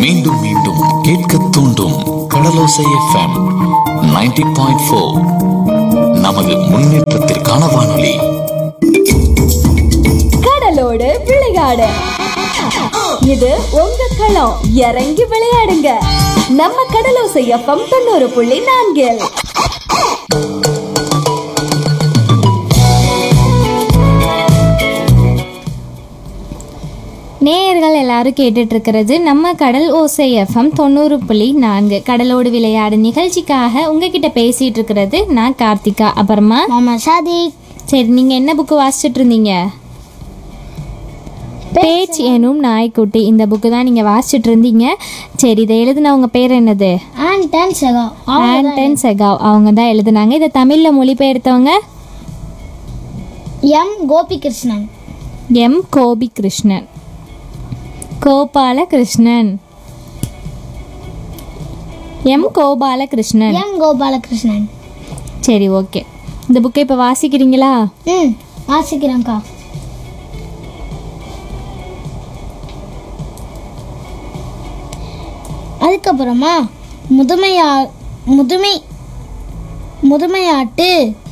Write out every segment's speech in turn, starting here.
மீண்டும் மீண்டும் கேட்க தூண்டும் கடலோசை எஃப்எம் 90.4 பாயிண்ட் ஃபோர் நமது முன்னேற்றத்திற்கான வானொலி கடலோடு விளையாடு இது உங்க களம் இறங்கி விளையாடுங்க நம்ம கடலோசை எஃப்எம் தொண்ணூறு புள்ளி நான்கில் நேயர்கள் எல்லாரும் கேட்டுட்டு இருக்கிறது நம்ம கடல் ஓசை எஃப்எம் தொண்ணூறு புள்ளி நான்கு கடலோடு விளையாடு நிகழ்ச்சிக்காக உங்ககிட்ட பேசிட்டு இருக்கிறது நான் கார்த்திகா அப்புறமா மாமா சாதிக் சரி நீங்க என்ன புக்கு வாசிச்சுட்டு இருந்தீங்க பேச் எனும் நாய்க்குட்டி இந்த புக்கு தான் நீங்க வாசிச்சுட்டு இருந்தீங்க சரி இதை எழுதுன உங்க பேர் என்னது ஆண்டன் செகா ஆண்டன் செகாவ் அவங்க தான் எழுதுனாங்க இதை தமிழ்ல மொழிபெயர்த்தவங்க M Gopikrishnan M Gopi Krishnan Gopala Krishnan M Gopala Krishnan M Gopalakrishnan சரி ஓகே இந்த புக்கை இப்போ வாசிக்கிறீங்களா ம் வாசிக்கிறேன்க்கா அதுக்கப்புறமா முதுமையா முதுமை முதுமையாட்டு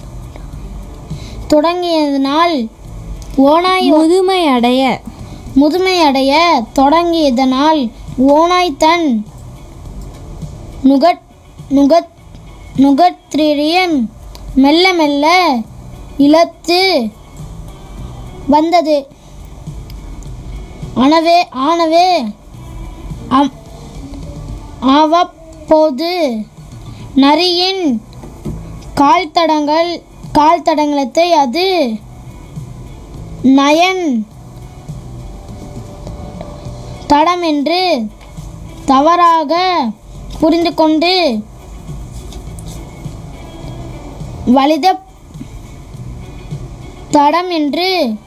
தொடங்கியதனால் ஓனாய் முதுமை அடைய முதுமையடைய தொடங்கியதனால் ஓனாய் தன் நுகட் நுகத் நுகத்திரியன் மெல்ல மெல்ல இழத்து வந்தது ஆனவே ஆனவே அம்- அவ்வப்போது நரியின் கால் தடங்கள் கால் தடங்களத்தை அது நயன் தடம் என்று தவறாக புரிந்து கொண்டு வலித தடம் என்று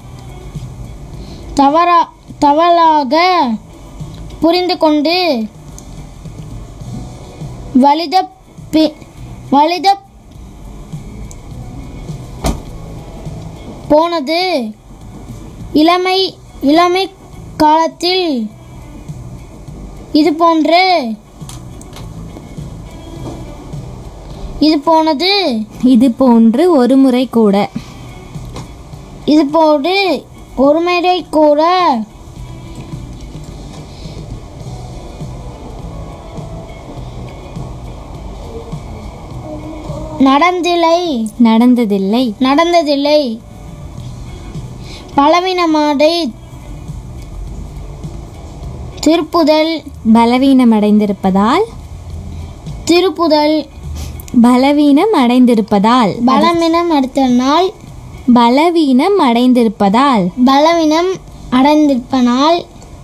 தவறா தவறாக புரிந்து கொண்டு வலித பி- வலித போனது இளமை இளமை காலத்தில் இது போன்று இது போனது இது போன்று ஒரு முறை கூட இது போன்று ஒரு முறை கூட நடந்தில்லை நடந்ததில்லை நடந்ததில்லை பலவீனமாடை திருப்புதல் பலவீனமடைந்திருப்பதால் திருப்புதல் பலவீனம் அடைந்திருப்பதால் பலவீனம் அடுத்த நாள் பலவீனம் அடைந்திருப்பதால் பலவீனம் அடைந்திருப்பனால்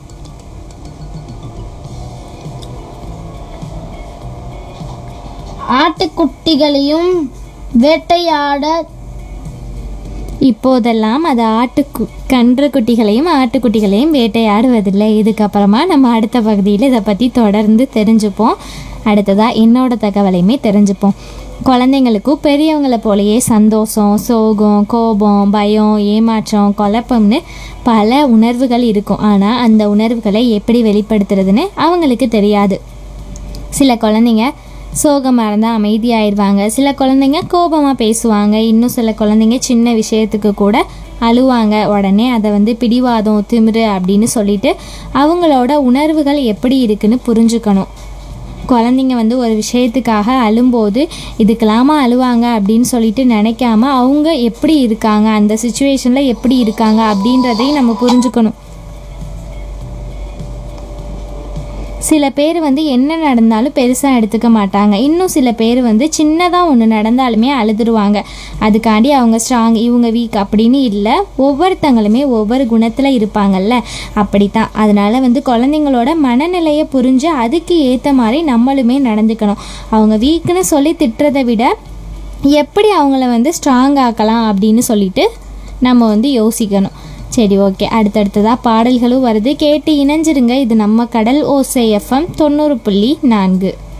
ஆட்டுக்குட்டிகளையும் வேட்டையாட இப்போதெல்லாம் அது ஆட்டு கன்று குட்டிகளையும் ஆட்டுக்குட்டிகளையும் வேட்டையாடுவதில்லை இதுக்கப்புறமா நம்ம அடுத்த பகுதியில் இதை பற்றி தொடர்ந்து தெரிஞ்சுப்போம் அடுத்ததாக என்னோட தகவலையுமே தெரிஞ்சுப்போம் குழந்தைங்களுக்கும் பெரியவங்கள போலயே சந்தோஷம் சோகம் கோபம் பயம் ஏமாற்றம் குழப்பம்னு பல உணர்வுகள் இருக்கும் ஆனால் அந்த உணர்வுகளை எப்படி வெளிப்படுத்துறதுன்னு அவங்களுக்கு தெரியாது சில குழந்தைங்க சோகமாக இருந்தால் அமைதியாயிருவாங்க சில குழந்தைங்க கோபமாக பேசுவாங்க இன்னும் சில குழந்தைங்க சின்ன விஷயத்துக்கு கூட அழுவாங்க உடனே அதை வந்து பிடிவாதம் திமிரு அப்படின்னு சொல்லிட்டு அவங்களோட உணர்வுகள் எப்படி இருக்குன்னு புரிஞ்சுக்கணும் குழந்தைங்க வந்து ஒரு விஷயத்துக்காக அழும்போது இதுக்கெல்லாமா அழுவாங்க அப்படின்னு சொல்லிட்டு நினைக்காம அவங்க எப்படி இருக்காங்க அந்த சுச்சுவேஷனில் எப்படி இருக்காங்க அப்படின்றதையும் நம்ம புரிஞ்சுக்கணும் சில பேர் வந்து என்ன நடந்தாலும் பெருசாக எடுத்துக்க மாட்டாங்க இன்னும் சில பேர் வந்து சின்னதாக ஒன்று நடந்தாலுமே அழுதுருவாங்க அதுக்காண்டி அவங்க ஸ்ட்ராங் இவங்க வீக் அப்படின்னு இல்லை ஒவ்வொருத்தங்களுமே ஒவ்வொரு குணத்தில் இருப்பாங்கல்ல அப்படித்தான் அதனால வந்து குழந்தைங்களோட மனநிலையை புரிஞ்சு அதுக்கு ஏற்ற மாதிரி நம்மளுமே நடந்துக்கணும் அவங்க வீக்குன்னு சொல்லி திட்டுறதை விட எப்படி அவங்கள வந்து ஸ்ட்ராங் ஆக்கலாம் அப்படின்னு சொல்லிட்டு நம்ம வந்து யோசிக்கணும் சரி ஓகே அடுத்தடுத்ததாக பாடல்களும் வருது கேட்டு இணைஞ்சிருங்க இது நம்ம கடல் ஓசை எஃப்எம் தொண்ணூறு புள்ளி நான்கு